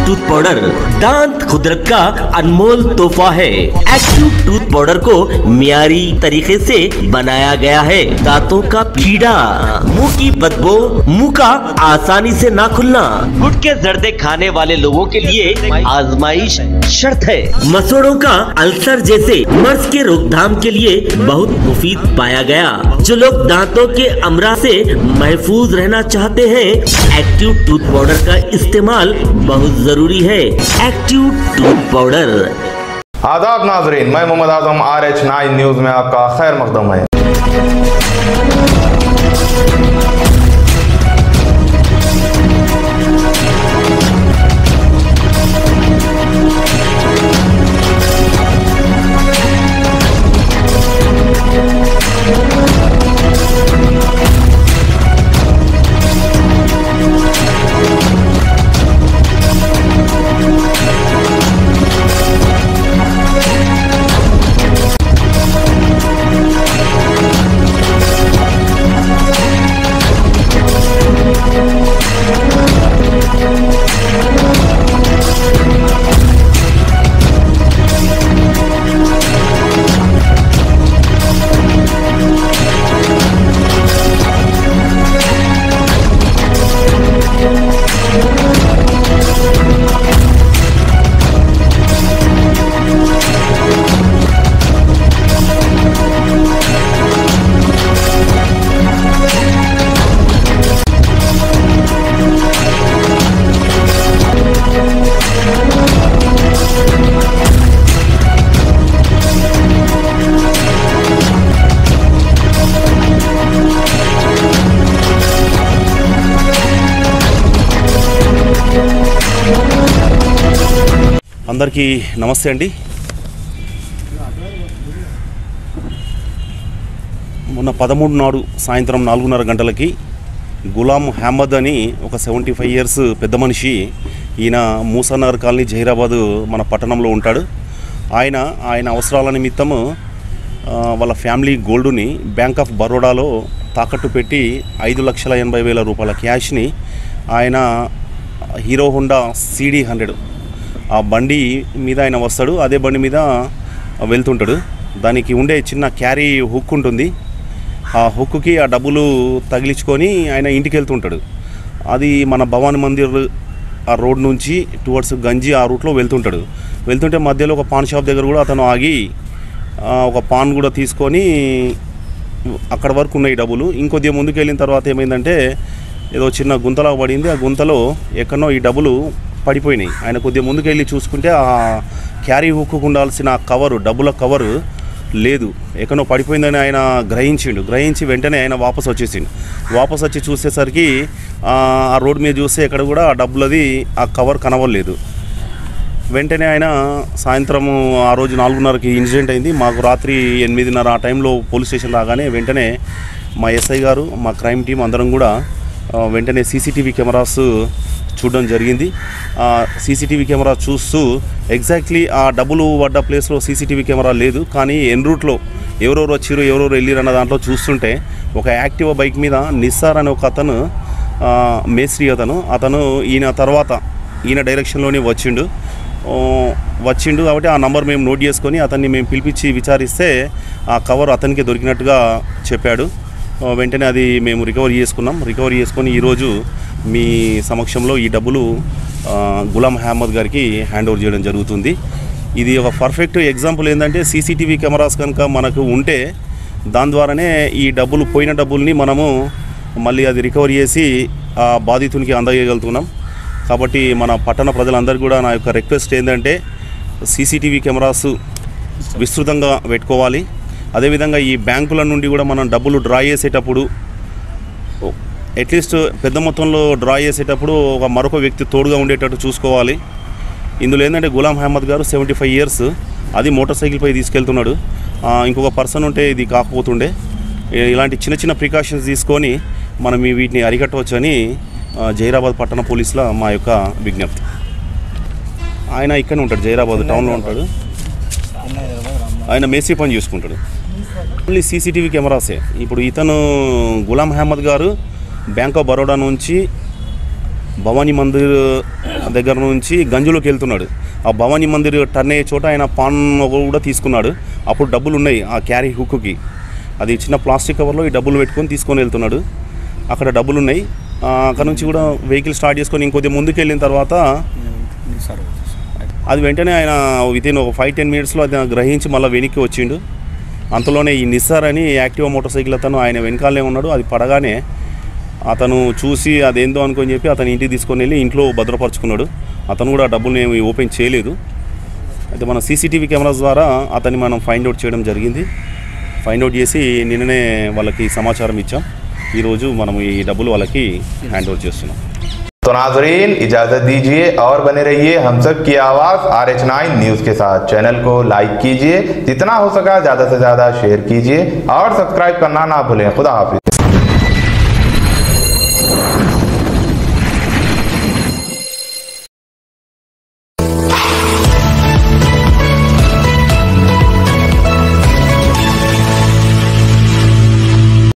tooth powder दांत कुदरत का अनमोल तोहफा है एक्टिव टूथ पाउडर को मियारी तरीके से बनाया गया है दांतों का कीड़ा मुंह की बदबू मुंह का आसानी से ना खुलना गुटके जर्दे खाने वाले लोगों के लिए आजमाइश शर्त है मसोड़ों का अल्सर जैसे मर्ज के रोकथाम के लिए बहुत मुफीद पाया गया जो लोग दांतों के अमरा से महफूज रहना चाहते हैं एक्टिव टूथ पाउडर का इस्तेमाल बहुत जरूरी है एक्टिव टूथ पाउडर आदाब नाजरीन मैं Mohammad Azam R H nine news में आपका खैर मकदम है అందరికీ నమస్తే అండి మొన్న పదమూడు నాడు సాయంత్రం నాలుగున్నర గంటలకి గులాం అహ్మద్ అని ఒక సెవెంటీ ఫైవ్ ఇయర్స్ పెద్ద మనిషి ఈయన మూసానగర్ కాలనీ జహీరాబాద్ మన పట్టణంలో ఉంటాడు ఆయన ఆయన అవసరాల నిమిత్తము ఆ, వాళ్ళ ఫ్యామిలీ గోల్డ్ని బ్యాంక్ ఆఫ్ బరోడాలో తాకట్టు పెట్టి ఐదు లక్షల ఎనభై వేల రూపాయల క్యాష్ని ఆయన హీరో హోండా సిడి హండ్రెడ్ ఆ బండి మీద ఆయన వస్తాడు అదే బండి మీద వెళ్తుంటాడు దానికి ఉండే చిన్న క్యారీ హుక్ ఉంటుంది ఆ హుక్కి ఆ డబ్బులు తగిలించుకొని ఆయన ఇంటికి వెళ్తుంటాడు అది మన భవానీ మందిర్ ఆ రోడ్ నుంచి టువర్డ్స్ గంజి ఆ రూట్లో వెళ్తుంటాడు వెళ్తుంటే మధ్యలో ఒక పాన్ షాప్ దగ్గర కూడా అతను ఆగి ఆ, ఒక పాన్ కూడా తీసుకొని అక్కడ వరకు ఉన్నాయి డబ్బులు ఇంకొద్దిగా ముందుకు వెళ్ళిన తర్వాత ఏమైందంటే ఏదో చిన్న గుంతలా పడింది ఆ గుంతలో ఎక్కడనో ఈ డబ్బులు పడిపోయినాయి ఆయన కొద్దిగా ముందుకు వెళ్ళి చూసుకుంటే ఆ క్యారీ హుక్కు ఉండాల్సిన ఆ కవరు డబ్బుల కవరు లేదు ఎక్కడో పడిపోయిందని ఆయన గ్రహించిండు గ్రహించి వెంటనే ఆయన వాపస్ వచ్చేసిండు వాపస్ వచ్చి చూసేసరికి ఆ ఆ రోడ్ మీద చూస్తే ఎక్కడ కూడా ఆ డబ్బులది ఆ కవర్ కనవలేదు వెంటనే ఆయన సాయంత్రం ఆ రోజు నాలుగున్నరకి ఇన్సిడెంట్ అయింది మాకు రాత్రి ఎనిమిదిన్నర ఆ టైంలో పోలీస్ స్టేషన్ రాగానే వెంటనే మా ఎస్ఐ గారు మా క్రైమ్ టీం అందరం కూడా ఆ, వెంటనే సీసీటీవీ కెమెరాస్ చూడడం జరిగింది ఆ సీసీటీవీ కెమెరా చూస్తూ ఎగ్జాక్ట్లీ ఆ డబ్బులు పడ్డ ప్లేస్లో సీసీటీవీ కెమెరా లేదు కానీ ఎన్ రూట్లో ఎవరెవరు వచ్చిరు ఎవరెవరు వెళ్ళిరు అన్న దాంట్లో చూస్తుంటే ఒక యాక్టివా బైక్ మీద నిస్సార్ అనే ఒక అతను ఆ, మేస్త్రి అతను అతను ఈయన తర్వాత ఈయన డైరెక్షన్లోనే వచ్చిండు ఓ, వచ్చిండు కాబట్టి ఆ నంబర్ మేము నోట్ చేసుకొని అతన్ని మేము పిలిపించి విచారిస్తే ఆ కవర్ అతనికి దొరికినట్టుగా చెప్పాడు ఆ, వెంటనే అది మేము రికవరీ చేసుకున్నాం రికవరీ చేసుకొని ఈరోజు మీ సమక్షంలో ఈ డబ్బులు ఆ, గులాం అహ్మద్ గారికి హ్యాండ్ ఓవర్ చేయడం జరుగుతుంది ఇది ఒక పర్ఫెక్ట్ ఎగ్జాంపుల్ ఏంటంటే సీసీటీవీ కెమెరాస్ కనుక మనకు ఉంటే దాని ద్వారానే ఈ డబ్బులు పోయిన డబ్బుల్ని మనము మళ్ళీ అది రికవరీ చేసి ఆ బాధితునికి అందజేయగలుగుతున్నాం కాబట్టి మన పట్టణ ప్రజలందరికీ కూడా నా యొక్క రిక్వెస్ట్ ఏంటంటే సీసీటీవీ కెమెరాస్ విస్తృతంగా పెట్టుకోవాలి అదేవిధంగా ఈ బ్యాంకుల నుండి కూడా మనం డబ్బులు డ్రా చేసేటప్పుడు అట్లీస్ట్ పెద్ద మొత్తంలో డ్రా చేసేటప్పుడు ఒక మరొక వ్యక్తి తోడుగా ఉండేటట్టు చూసుకోవాలి ఇందులో ఏంటంటే గులాం అహ్మద్ గారు సెవెంటీ ఫైవ్ ఇయర్స్ అది మోటార్ సైకిల్ పై తీసుకెళ్తున్నాడు ఆ, ఇంకొక పర్సన్ ఉంటే ఇది కాకపోతుండే ఇ- ఇలాంటి చిన్న చిన్న ప్రికాషన్స్ తీసుకొని మనం ఈ వీటిని అరికట్టవచ్చని ఆ, జైరాబాద్ పట్టణ పోలీసుల మా యొక్క విజ్ఞప్తి ఆయన ఇక్కడనే ఉంటాడు జైరాబాద్ టౌన్లో ఉంటాడు ఆయన మేసీ పని చూసుకుంటాడు ఓన్లీ సీసీటీవీ కెమెరాసే ఇప్పుడు ఇతను గులాం అహ్మద్ గారు బ్యాంక్ ఆఫ్ బరోడా నుంచి భవానీ మందిర్ దగ్గర నుంచి గంజులోకి వెళ్తున్నాడు ఆ భవానీ మందిర్ టర్న్ అయ్యే చోట ఆయన పాన్ కూడా తీసుకున్నాడు అప్పుడు డబ్బులు ఉన్నాయి ఆ క్యారీ హుక్కి అది చిన్న ప్లాస్టిక్ కవర్లో ఈ డబ్బులు పెట్టుకొని తీసుకొని వెళ్తున్నాడు అక్కడ డబ్బులు ఉన్నాయి ఆ, అక్కడ నుంచి కూడా వెహికల్ స్టార్ట్ చేసుకొని ఇంకొద్దిగా ముందుకు వెళ్ళిన తర్వాత అది వెంటనే ఆయన వితిన్ ఒక ఫైవ్ టెన్ మినిట్స్లో అది గ్రహించి మళ్ళీ వెనక్కి వచ్చిండు అంతలోనే ఈ నిస్సార్ అని యాక్టివా మోటార్ సైకిల్ అతను ఆయన వెనకాలనే ఉన్నాడు అది పడగానే అతను చూసి అదేందో అనుకొని చెప్పి అతను ఇంటికి తీసుకొని వెళ్ళి ఇంట్లో భద్రపరుచుకున్నాడు అతను కూడా ఆ డబ్బుల్ని ఏమి ఓపెన్ చేయలేదు అయితే మన సీసీటీవీ కెమెరాస్ ద్వారా అతన్ని మనం ఫైండ్ అవుట్ చేయడం జరిగింది ఫైండ్ అవుట్ చేసి నిన్ననే వాళ్ళకి సమాచారం ఇచ్చాం ఈరోజు మనం ఈ డబ్బులు వాళ్ళకి హ్యాండ్ ఓవర్ చేస్తున్నాం तो नाजरीन इजाजत दीजिए और बने रहिए हम सब की आवाज आर एच नाइन न्यूज के साथ चैनल को लाइक कीजिए जितना हो सका ज्यादा से ज्यादा शेयर कीजिए और सब्सक्राइब करना ना भूलें खुदा हाफिज